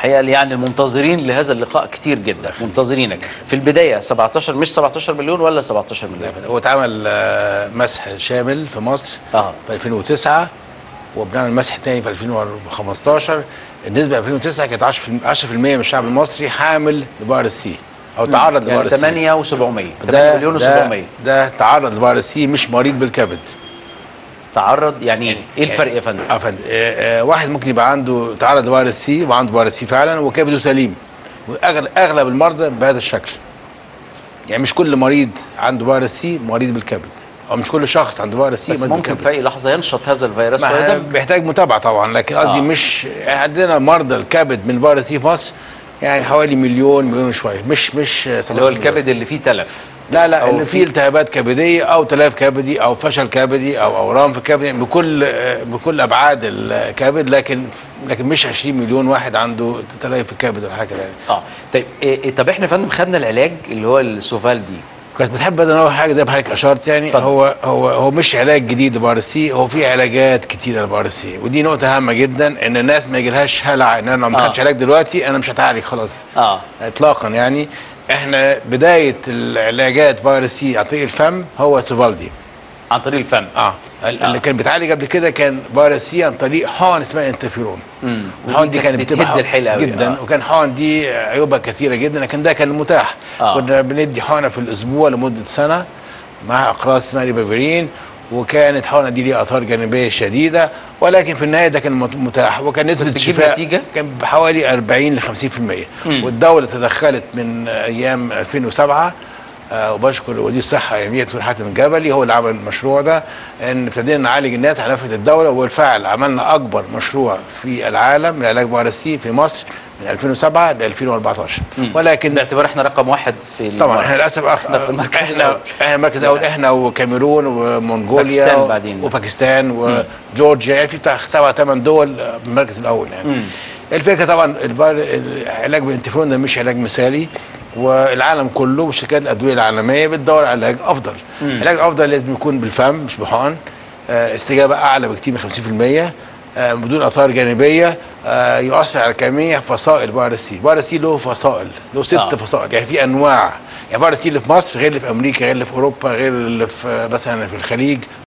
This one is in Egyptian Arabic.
الحقيقه يعني المنتظرين لهذا اللقاء كتير جدا منتظرينك في البدايه 17 مش 17 مليون ولا 17 مليون هو اتعمل آه، مسح شامل في مصر اه في 2009 وبنعمل مسح تاني في 2015 النسبه 2009 كانت 10% 10% من الشعب المصري حامل لفيروس سي او تعرض يعني لفيروس سي 8 و700 8 ده مليون ده, و700 ده تعرض لفيروس سي مش مريض بالكبد تعرض يعني ايه ايه الفرق يا فندم اه فندم آه، آه، واحد ممكن يبقى عنده تعرض لفيروس سي وعنده فيروس سي فعلا وكبده سليم واغلب اغلب المرضى بهذا الشكل يعني مش كل مريض عنده فيروس سي مريض بالكبد او مش كل شخص عنده فيروس سي بس مريض ممكن بالكبد في اي لحظه ينشط هذا الفيروس ما ويدمر. بيحتاج متابعه طبعا لكن قصدي آه. مش عندنا مرضى الكبد من فيروس سي في مصر يعني حوالي مليون مليون وشويه مش مش اللي هو الكبد اللي فيه تلف لا لا أو اللي في- فيه التهابات كبديه او تلف كبدي او فشل كبدي او اورام في الكبد يعني بكل آه، بكل ابعاد الكبد لكن لكن مش 20 مليون واحد عنده تلف في الكبد ولا حاجه يعني اه طيب إيه إيه طب احنا يا فندم خدنا العلاج اللي هو السوفال دي كنت بتحب انا اول حاجه ده بحضرتك اشرت يعني اتفضل. هو هو هو مش علاج جديد لفيروس سي هو في علاجات كتيره لفيروس سي ودي نقطه هامه جدا ان الناس ما يجيلهاش هلع ان انا لو ما آه. خدتش علاج دلوقتي انا مش هتعالج خلاص اه اطلاقا يعني احنا بدايه العلاجات فيروس سي عن طريق الفم هو سوفالدي عن طريق الفم اه اللي كان بيتعالج قبل كده كان فيروس سي عن طريق حقن اسمها انترفيرون امم الحقن دي كانت بتبقى بتهد الحيله قوي جدا آه. وكان حقن دي عيوبها كثيره جدا لكن ده كان متاح آه. كنا بندي حقنه في الاسبوع لمده سنه مع اقراص اسمها ريبافيرين وكانت الحقنه دي ليها اثار جانبيه شديده ولكن في النهايه ده كان مت- متاح وكان نسبه بتجيب الشفاء نتيجة؟ كان بحوالي 40 ل 50% مم. والدوله تدخلت من ايام 2007 آه وبشكر وزير الصحه اياميها دكتور حاتم الجبلي هو اللي عمل المشروع ده ان ابتدينا نعالج الناس على نفقه الدوله وبالفعل عملنا اكبر مشروع في العالم لعلاج فيروس سي في مصر من 2007 ل 2014 مم. ولكن باعتبار احنا رقم واحد في طبعا المرض. احنا للاسف أخ... احنا في المركز احنا الأول. احنا المركز الاول للأسف. احنا وكاميرون ومنغوليا باكستان بعدين. وباكستان وجورجيا يعني في بتاع سبع ثمان دول في المركز الاول يعني مم. الفكره طبعا الفار- العلاج بالانتفلون ده مش علاج مثالي والعالم كله وشركات الادويه العالميه بتدور على علاج افضل مم. العلاج الافضل لازم يكون بالفم مش بحقن آه، استجابه اعلى بكتير من 50% آه، بدون اثار جانبيه آه، يؤثر على جميع فصائل فيروس سي فيروس سي له فصائل له ست آه. فصائل يعني في انواع يعني فيروس سي اللي في مصر غير اللي في امريكا غير اللي في اوروبا غير اللي في آه، مثلا في الخليج